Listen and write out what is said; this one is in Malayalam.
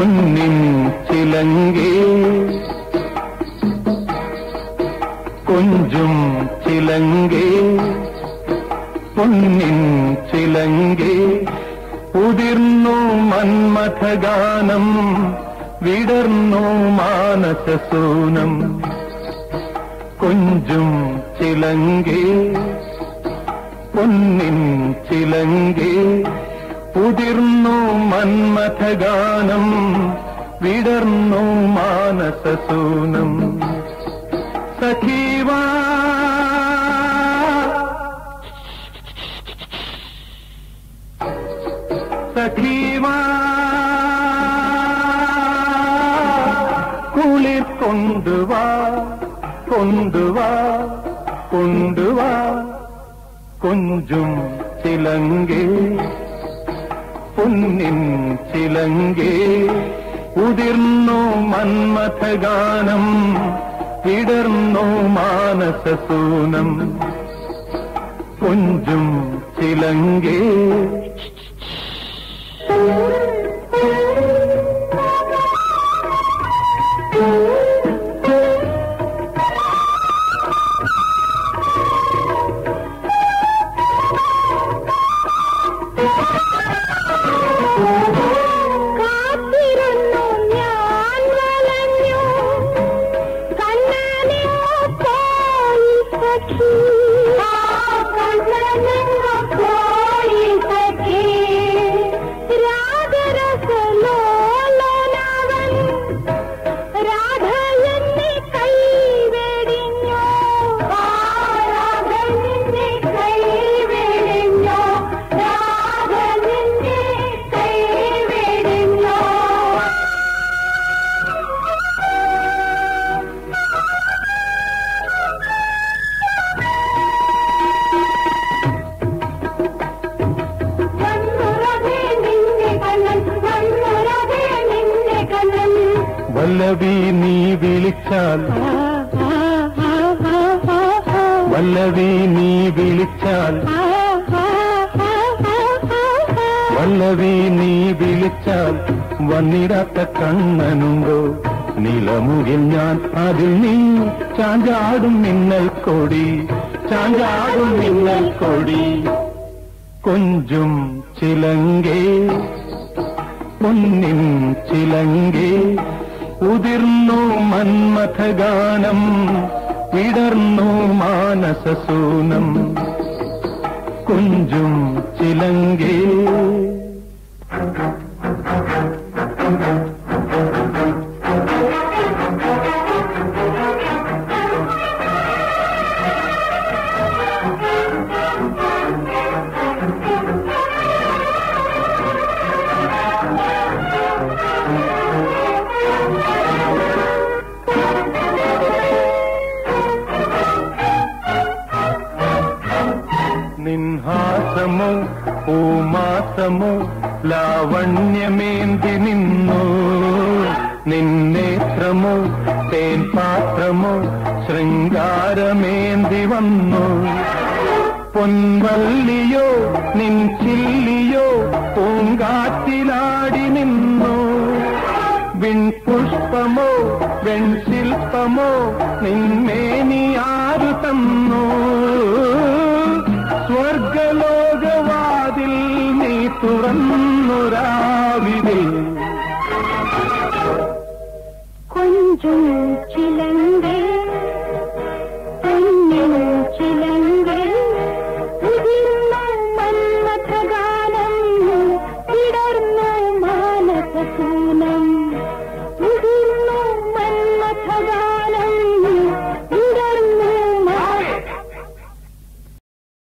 പൊന്നിൻ ചിലങ്കേ കൊഞ്ചും ചിലങ്കേ പൊന്നിൻ ചിലങ്കേ ഉതിർന്നു മന്മഥഗാനം വിടർന്നു മാനസസൂനം കൊഞ്ചും ചിലങ്കേ പൊന്നിൻ ചിലങ്കേ ഉതിർന്നു മന്മഥഗാനം വിടർന്നു മാനസസൂനം സഖീവാ സഖീവാ കുളിർ കൊണ്ടുവാ കൊണ്ടുവാ കൊണ്ടുവാ കൊഞ്ചും ചിലങ്കേ പൊന്നിൻ ചിലങ്കേ ഉതിർന്നു മന്മഥഗാനം വിടർന്നു മാനസസൂനം കൊഞ്ചും ചിലങ്കേ കാത്തിരുന്നു ഞാൻ വലഞ്ഞു കണ്ണനെങ്ങോ പോയി സഖി കണ്ണനെങ്ങോ പോയി സഖി രാഗരസലോലനവൻ രാധ എന്നെ കൈവെടിഞ്ഞു രാധ എന്നെ കൈവെടിഞ്ഞു രാധ എന്നെ കൈവെടിഞ്ഞു വന്നുറവേ നിന്റെ കണ്ണൻ വന്നുറവേ നിന്റെ കണ്ണൻ വല്ലവി നീ വിളിച്ചാൽ വല്ലവി നീ വിളിച്ചാൽ വല്ലവി നീ വിളിച്ചാൽ വന്നിടാത്ത കണ്ണനുണ്ടോ നിലമുകിൽ ഞാൻ അതിൽ നീ ചാഞ്ചാടും മിന്നൽ കൊടി ചാഞ്ചാടും മിന്നൽ കൊടി കൊഞ്ചും ചിലങ്കേ പൊന്നിൻ ചിലങ്കേ ഉതിർന്നു മന്മഥഗാനം വിടർന്നു മാനസസൂനം കൊഞ്ചും ചിലങ്കേ നിൻഹാസമോ പൂമാസമോ ലാവണ്യമേന്തി നിന്നു നിന്നേത്രമോ തേൻ പാത്രമോ ശൃംഗാരമേന്തി വന്നു പൊൻവല്ലിയോ നിൻ ചില്ലിയോ പൂങ്കാറ്റിലാടി നിന്നു വിൺപുഷ്പമോ വെൺശില്പമോ നിന്മേനി ആരു തന്നു സ്വർഗലോകവാതിൽ നീ തുറന്നുരാവിതിൽ கொஞ்சம் சில